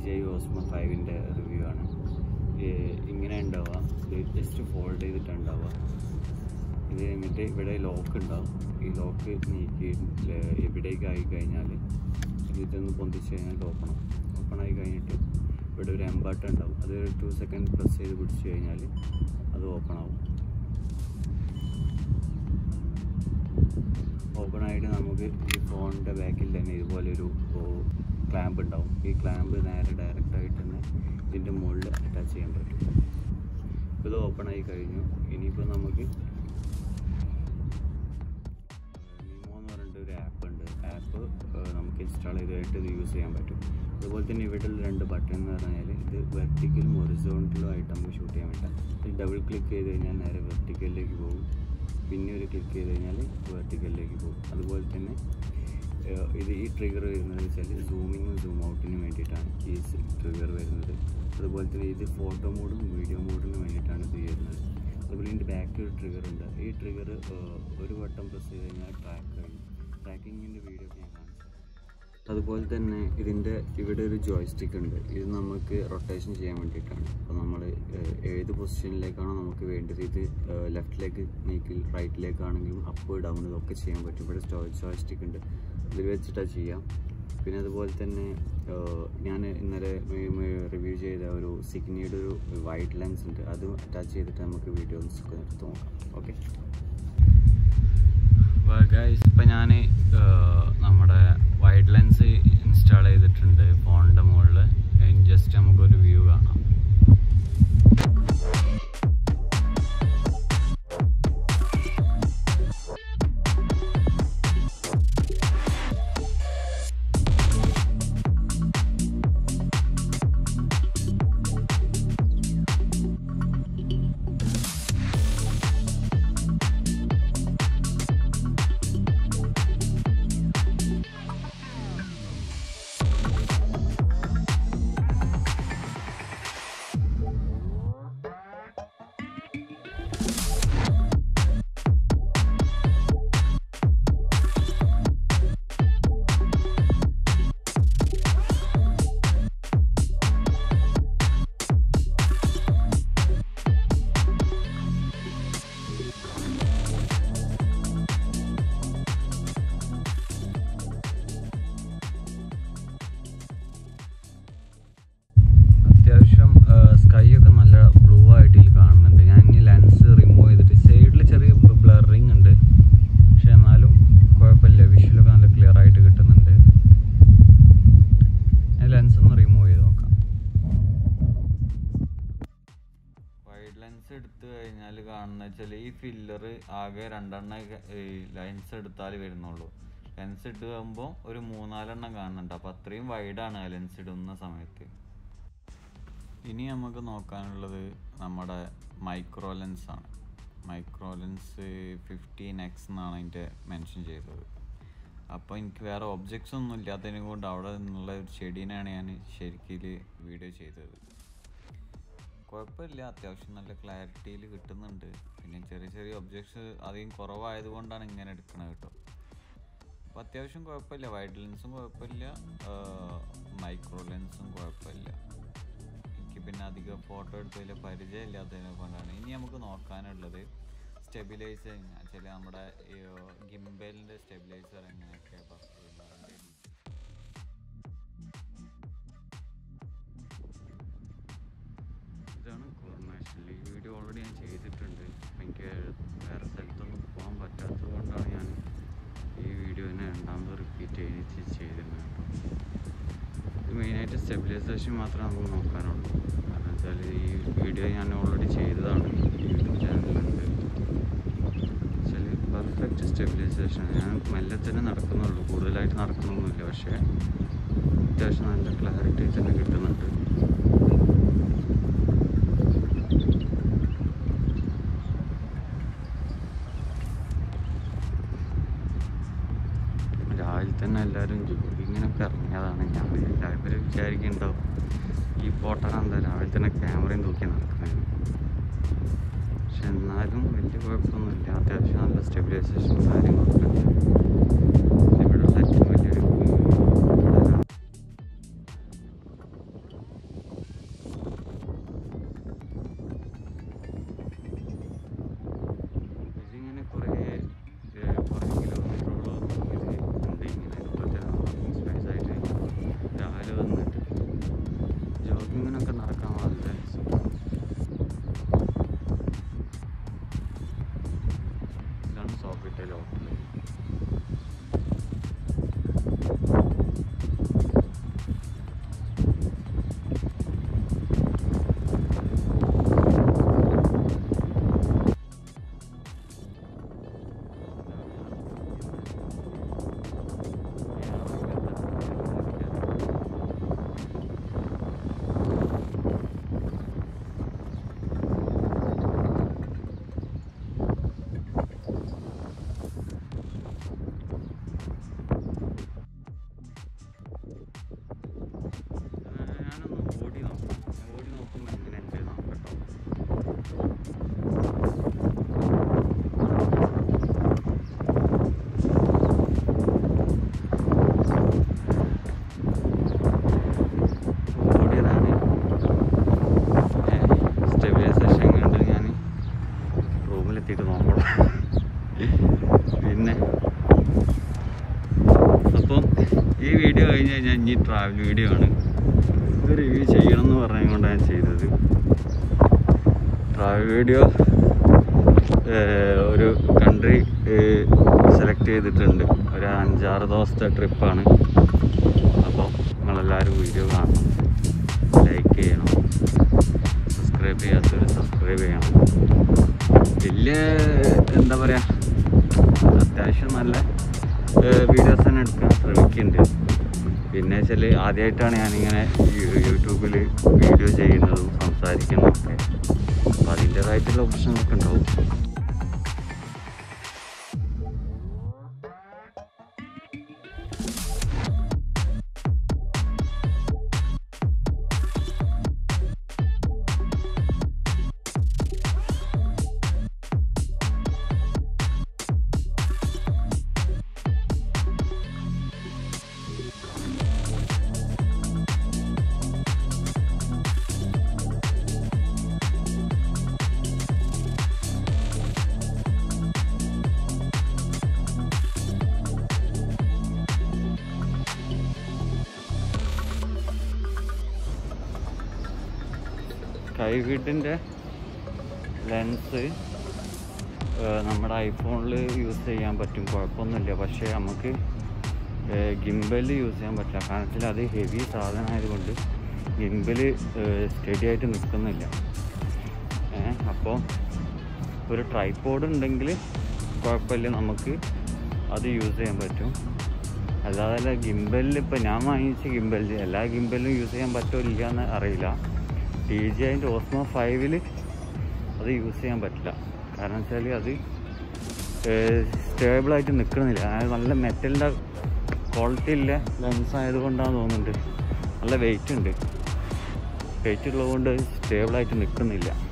J Osmo ഫൈവിൻ്റെ review ആണ് ഏഹ് ഇങ്ങനെ ഉണ്ടാവുക ഇത് ജസ്റ്റ് ഫോൾഡ് ചെയ്തിട്ടാണ് ഉണ്ടാവുക ഇത് കഴിഞ്ഞിട്ട് ഇവിടെ ലോക്ക് ഉണ്ടാവും ഈ ലോക്ക് നീക്കി ല- എവിടേക്ക് ആയി കഴിഞ്ഞാൽ ഇതൊന്ന് പൊന്തിച്ച് കഴിഞ്ഞാൽ ഓപ്പൺ ആവും ഓപ്പൺ ആയി കഴിഞ്ഞിട്ട് ഇവിടെ ഒരു എംബാട്ട ഉണ്ടാവും അത് ഒരു ടു സെക്കൻഡ് പ്രസ് ചെയ്ത് പിടിച്ച് കഴിഞ്ഞാൽ അത് ഓപ്പൺ ആവും ഓപ്പൺ ആയിട്ട് നമുക്ക് ഈ ഫോണിൻ്റെ ബാക്കിൽ തന്നെ ഇതുപോലെ ഒരു ക്ലാമ്പ് ഉണ്ടാവും ഈ ക്ലാമ്പ് നേരെ ഡയറക്റ്റ് ആയിട്ട് തന്നെ ഇതിൻ്റെ മുകളിൽ അറ്റാച്ച് ചെയ്യാൻ പറ്റും ഇത് ഓപ്പൺ ആയി കഴിഞ്ഞു ഇനിയിപ്പോൾ നമുക്ക് മീമോ എന്ന് പറഞ്ഞിട്ട് ഒരു ആപ്പ് ഉണ്ട് ആപ്പ് നമുക്ക് ഇൻസ്റ്റാൾ ചെയ്തായിട്ട് ഇത് യൂസ് ചെയ്യാൻ പറ്റും അതുപോലെ തന്നെ ഇവിടെ ഉള്ള രണ്ട് ബട്ടൺ എന്ന് പറഞ്ഞാൽ ഇത് വെർട്ടിക്കലും ഹൊറിസോണ്ടലും ആയിട്ട് നമുക്ക് ഷൂട്ട് ചെയ്യാൻ പറ്റാം ഇത് ഡബിൾ ക്ലിക്ക് ചെയ്ത് കഴിഞ്ഞാൽ നേരെ വെർട്ടിക്കലിലേക്ക് പോകും പിന്നെ ഒരു ക്ലിക്ക് ചെയ്ത് കഴിഞ്ഞാൽ വെർട്ടിക്കലിലേക്ക് പോകും അതുപോലെ തന്നെ ഏഹ്, ഇത് ഈ ട്രിഗർ വരുന്നത് വെച്ചാൽ സൂമിങ്ങും സൂം ഔട്ടിനും വേണ്ടിയിട്ടാണ് ഈ ട്രിഗർ വരുന്നത് അതുപോലെ തന്നെ ഇത് ഫോട്ടോ മോഡും വീഡിയോ മോഡിനും വേണ്ടിയിട്ടാണ് ഇത് വരുന്നത് അതുപോലെ ഇതിൻ്റെ ബാക്കിൽ ഒരു ട്രിഗർ ഉണ്ട് ഈ ട്രിഗർ ഒരു വട്ടം പ്രസ് ചെയ്ത് കഴിഞ്ഞാൽ ട്രാക്ക് കഴിഞ്ഞു ട്രാക്കിങ്ങിൻ്റെ വീഡിയോ ഞാൻ കാണിച്ചു അതുപോലെ തന്നെ ഇതിൻ്റെ ഇവിടെ ഒരു ജോയ്സ്റ്റിക്ക് ഉണ്ട് ഇത് നമുക്ക് റൊട്ടേഷൻ ചെയ്യാൻ വേണ്ടിയിട്ടാണ് അപ്പോൾ നമ്മൾ ഏത് പൊസിഷനിലേക്കാണോ നമുക്ക് വേണ്ടത് ഇത് ലെഫ്റ്റിലേക്ക് നീക്കി റൈറ്റിലേക്കാണെങ്കിലും അപ്പ് ഡൗൺ ഇതൊക്കെ ചെയ്യാൻ പറ്റും ഇവിടെ സ്റ്റോ ജോയ്സ്റ്റിക്ക് ഉണ്ട് ഇതിൽ വെച്ചിട്ടാണ് ചെയ്യാം പിന്നെ അതുപോലെ തന്നെ ഞാൻ ഇന്നലെ റിവ്യൂ ചെയ്ത ഒരു സിഗ്നിയുടെ ഒരു വൈറ്റ് ലെൻസ് ഉണ്ട് അത് അറ്റാച്ച് ചെയ്തിട്ട് നമുക്ക് വീഡിയോസ് ഒക്കെ എടുത്ത് നോക്കാം ഓക്കെ ഗൈസ് ഇപ്പം ഞാൻ നമ്മുടെ വൈഡ് ലെൻസ് ഇൻസ്റ്റാൾ ചെയ്തിട്ടുണ്ട് ഫോണിൻ്റെ മുകളിൽ ജസ്റ്റ് നമുക്കൊരു വ്യൂ കാണാം അത്യാവശ്യം സ്കൈ ഒക്കെ നല്ല ബ്ലൂ ആയിട്ട് ഇതിൽ കാണുന്നുണ്ട് ഞാൻ ഇനി ലെൻസ് റിമൂവ് ചെയ്തിട്ട് സൈഡിൽ ചെറിയ ബ്ലറിങ് ഉണ്ട് പക്ഷെ എന്നാലും കുഴപ്പമില്ല വിഷ്വലൊക്കെ നല്ല ക്ലിയർ ആയിട്ട് കിട്ടുന്നുണ്ട് ഞാൻ ലെൻസ് ഒന്ന് റിമൂവ് ചെയ്ത് നോക്കാം വൈഡ് ലെൻസ് എടുത്തു കഴിഞ്ഞാൽ കാണുന്ന വെച്ചാൽ ഈ ഫില്ലർ ആകെ രണ്ടെണ്ണം ലെൻസ് എടുത്താൽ വരുന്നുള്ളൂ ലെൻസ് ഇട്ട് പോകുമ്പോൾ ഒരു മൂന്നാലെണ്ണം കാണുന്നുണ്ട് അപ്പോൾ അത്രയും വൈഡാണ് ലെൻസ് ഇടുന്ന സമയത്ത് ഇനി നമുക്ക് നോക്കാനുള്ളത് നമ്മുടെ മൈക്രോ ലെൻസ് ആണ് മൈക്രോ ലെൻസ് ഫിഫ്റ്റീൻ എക്സ് എന്നാണ് അതിൻ്റെ മെൻഷൻ ചെയ്തത് അപ്പോൾ എനിക്ക് വേറെ ഒബ്ജക്ട്സ് ഒന്നും ഇല്ലാത്തതിനെ കൊണ്ട് അവിടെ നിന്നുള്ള ഒരു ചെടീനാണ് ഞാൻ ശരിക്കും വീഡിയോ ചെയ്തത് കുഴപ്പമില്ല അത്യാവശ്യം നല്ല ക്ലാരിറ്റിയിൽ കിട്ടുന്നുണ്ട് പിന്നെ ചെറിയ ചെറിയ ഒബ്ജക്ട്സ് അധികം കുറവായതുകൊണ്ടാണ് ഇങ്ങനെ എടുക്കണത് കേട്ടോ അപ്പോൾ അത്യാവശ്യം കുഴപ്പമില്ല വൈഡ് ലെൻസും കുഴപ്പമില്ല മൈക്രോ ലെൻസും കുഴപ്പമില്ല എനിക്ക് പിന്നെ അധികം ഫോട്ടോ എടുത്തതിൽ പരിചയമില്ലാത്തതിനെ കൊണ്ടാണ് ഇനി നമുക്ക് നോക്കാനുള്ളത് സ്റ്റെബിലൈസർ ചില നമ്മുടെ ഗിംബലിൻ്റെ സ്റ്റെബിലൈസർ എങ്ങനെയൊക്കെ വർക്ക് ചെയ്യുന്നതിൻ്റെ ഇതാണ് കോർണേഷൻ ഈ വീഡിയോ ഓൾറെഡി ഞാൻ ചെയ്തിട്ടുണ്ട് അപ്പം എനിക്ക് വേറെ സ്ഥലത്തൊന്നും പോകാൻ പറ്റാത്തത് കൊണ്ടാണ് ഞാൻ ഈ വീഡിയോ തന്നെ രണ്ടാമത് റിപ്പീറ്റ് ചെയ്ത് ചെയ്തിരുന്നത് കേട്ടോ ഇത് മെയിനായിട്ട് സ്റ്റെബിലൈസേഷൻ മാത്രമേ നമുക്ക് നോക്കാനുള്ളൂ കാരണം വെച്ചാൽ ഈ വീഡിയോ ഞാൻ ഓൾറെഡി ചെയ്തതാണ് യൂട്യൂബ് ചാനലിലുണ്ട് വെച്ചാൽ പെർഫെക്റ്റ് സ്റ്റെബിലൈസേഷൻ ഞാൻ മെല്ലെ തന്നെ നടക്കുന്നുള്ളൂ കൂടുതലായിട്ട് നടക്കുന്നൊന്നുമില്ല പക്ഷേ അത്യാവശ്യം നല്ല ക്ലാരിറ്റി തന്നെ കിട്ടുന്നുണ്ട് രാവിലെ തന്നെ എല്ലാവരും ജോഗിങ്ങിനൊക്കെ ഇറങ്ങിയതാണ് ഞാൻ എല്ലാവരും വിചാരിക്കുന്നുണ്ടാവും ഈ ഫോട്ടോ എന്താ രാവിലെ തന്നെ ക്യാമറയും തൂക്കി നടക്കുന്നത് പക്ഷെ എന്നാലും വലിയ കുഴപ്പമൊന്നുമില്ല അത്യാവശ്യം നല്ല സ്റ്റെബിലൈസേഷൻ കാര്യങ്ങളൊക്കെ ഉണ്ട് ഇവിടെയുള്ള ഏറ്റവും വലിയൊരു ഇവിടെ വാക്കിങ്ങിനൊക്കെ നടക്കാൻ വളരെ സുഖം ഇതാണ് സോഫിറ്റയിലെ ഹോട്ടൽ ഞാനൊന്ന് ഓടി നോക്കാം ഓടി നോക്കുമ്പോൾ എങ്ങനെ ഉണ്ട് നോക്കട്ടോ ഓടിയതാണ് സ്റ്റെബിലൈസേഷൻ കണ്ട് ഞാൻ റൂമിലെത്തിയിട്ട് നോക്കണം പിന്നെ അപ്പം ഈ വീഡിയോ കഴിഞ്ഞ് കഴിഞ്ഞാൽ ഇനി ട്രാവൽ വീഡിയോ ആണ് ഇത് റിവ്യൂ ചെയ്യണം എന്ന് പറഞ്ഞുകൊണ്ട് ഞാൻ ചെയ്തത് ട്രാവൽ വീഡിയോ ഒരു കൺട്രി സെലക്ട് ചെയ്തിട്ടുണ്ട് ഒരു അഞ്ചാറ് ദിവസത്തെ ട്രിപ്പാണ് അപ്പോൾ നിങ്ങളെല്ലാവരും വീഡിയോ കാണണം ലൈക്ക് ചെയ്യണം സബ്സ്ക്രൈബ് ചെയ്യാത്തവർ സബ്സ്ക്രൈബ് ചെയ്യണം വലിയ എന്താ പറയുക അത്യാവശ്യം നല്ല വീഡിയോസ് തന്നെ എടുക്കാൻ ശ്രമിക്കുന്നുണ്ട് പിന്നെ വെച്ചാൽ ആദ്യമായിട്ടാണ് ഞാനിങ്ങനെ യൂ- യൂട്യൂബിൽ വീഡിയോ ചെയ്യുന്നതും സംസാരിക്കുന്നതൊക്കെ അപ്പോൾ അതിൻ്റേതായിട്ടുള്ള ഓപ്ഷനൊക്കെ ഉണ്ടാവും കൈവിഡിൻ്റെ ലെൻസ് നമ്മുടെ ഐഫോണിൽ യൂസ് ചെയ്യാൻ പറ്റും കുഴപ്പമൊന്നുമില്ല പക്ഷേ നമുക്ക് ഗിംബലിൽ യൂസ് ചെയ്യാൻ പറ്റില്ല കാരണം വെച്ചാൽ അത് ഹെവി സാധനമായതുകൊണ്ട് ഗിംബൽ സ്റ്റഡി ആയിട്ട് നിൽക്കുന്നില്ല അപ്പോൾ ഒരു ട്രൈപ്പോഡ് ഉണ്ടെങ്കിൽ കുഴപ്പമില്ല നമുക്ക് അത് യൂസ് ചെയ്യാൻ പറ്റും അല്ലാതെ ഗിംബലിൽ ഇപ്പോൾ ഞാൻ വാങ്ങിച്ച ഗിംബലിൽ എല്ലാ ഗിംബലിലും യൂസ് ചെയ്യാൻ പറ്റുമോ ഇല്ല എന്ന് അറിയില്ല ടി ജി അതിൻ്റെ ഓസ്മോ ഫൈവിൽ അത് യൂസ് ചെയ്യാൻ പറ്റില്ല കാരണം വെച്ചാൽ അത് സ്റ്റേബിളായിട്ട് നിൽക്കണമെന്നില്ല അതായത് നല്ല മെറ്റലിൻ്റെ ക്വാളിറ്റി ഇല്ല ലെൻസ് ആയതുകൊണ്ടാണെന്ന് തോന്നുന്നുണ്ട് നല്ല വെയിറ്റ് ഉണ്ട് വെയിറ്റ് ഉള്ളതുകൊണ്ട് സ്റ്റേബിളായിട്ട് നിൽക്കുന്നില്ല